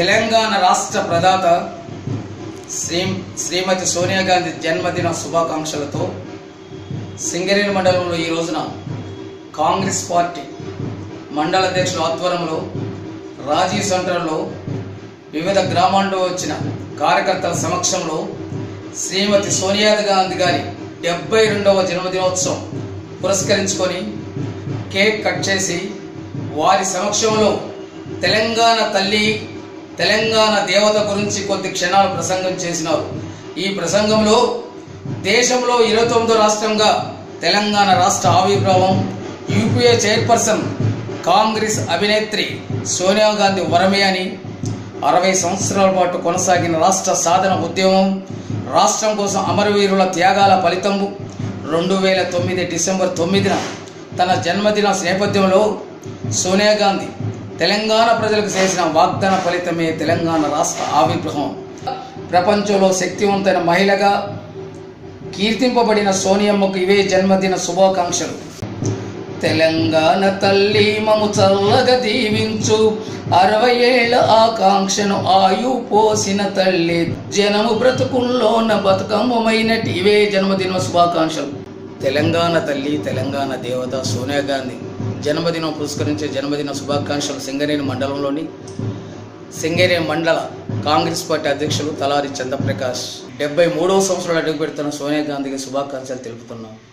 తెలంగాణ రాష్ట్ర ప్రదాత శ్రీ శ్రీమతి సోనియా గాంధీ జన్మదిన శుభాకాంక్షలతో సింగరేణి మండలంలో ఈ రోజున కాంగ్రెస్ పార్టీ మండల అధ్యక్షుల ఆధ్వర్యంలో రాజీవ్ సెంటర్లో వివిధ గ్రామాల్లో వచ్చిన కార్యకర్తల సమక్షంలో శ్రీమతి సోనియా గాంధీ గారి డెబ్బై రెండవ జన్మదినోత్సవం పురస్కరించుకొని కేక్ కట్ చేసి వారి సమక్షంలో తెలంగాణ తల్లి తెలంగాణ దేవత గురించి కొద్ది క్షణాలు ప్రసంగం చేసినారు ఈ ప్రసంగంలో దేశంలో ఇరవై తొమ్మిదో రాష్ట్రంగా తెలంగాణ రాష్ట్ర ఆవిర్భావం యూపీఏ చైర్పర్సన్ కాంగ్రెస్ అభినేత్రి సోనియా గాంధీ వరమే అని అరవై సంవత్సరాల పాటు కొనసాగిన రాష్ట్ర సాధన ఉద్యమం రాష్ట్రం కోసం అమరవీరుల త్యాగాల ఫలితం రెండు వేల తొమ్మిది డిసెంబర్ తొమ్మిదిన తన జన్మదిన నేపథ్యంలో సోనియా గాంధీ తెలంగాణ ప్రజలకు చేసిన వాగ్దాన ఫలితమే తెలంగాణ రాష్ట్ర ఆవిర్భావం ప్రపంచంలో శక్తివంతైన మహిళగా కీర్తింపబడిన సోనియమ్మకు ఇవే జన్మదిన శుభాకాంక్షలు తెలంగాణ తల్లి మము చల్లగా దీవించు అరవై ఏళ్ళ ఆకాంక్షను ఆయు పోసిన తల్లి జనము బ్రతుకుల్లోన బతుకమ్మమైనటి ఇవే జన్మదిన శుభాకాంక్షలు తెలంగాణ తల్లి తెలంగాణ దేవత సోనియా గాంధీ జన్మదినం పురస్కరించే జన్మదిన శుభాకాంక్షలు సింగరేణి మండలంలోని సింగరేణి మండల కాంగ్రెస్ పార్టీ అధ్యక్షులు తలారి చంద్రప్రకాష్ డెబ్బై మూడవ సంవత్సరాలు అడుగుపెడుతున్న సోనియా గాంధీకి శుభాకాంక్షలు తెలుపుతున్నాం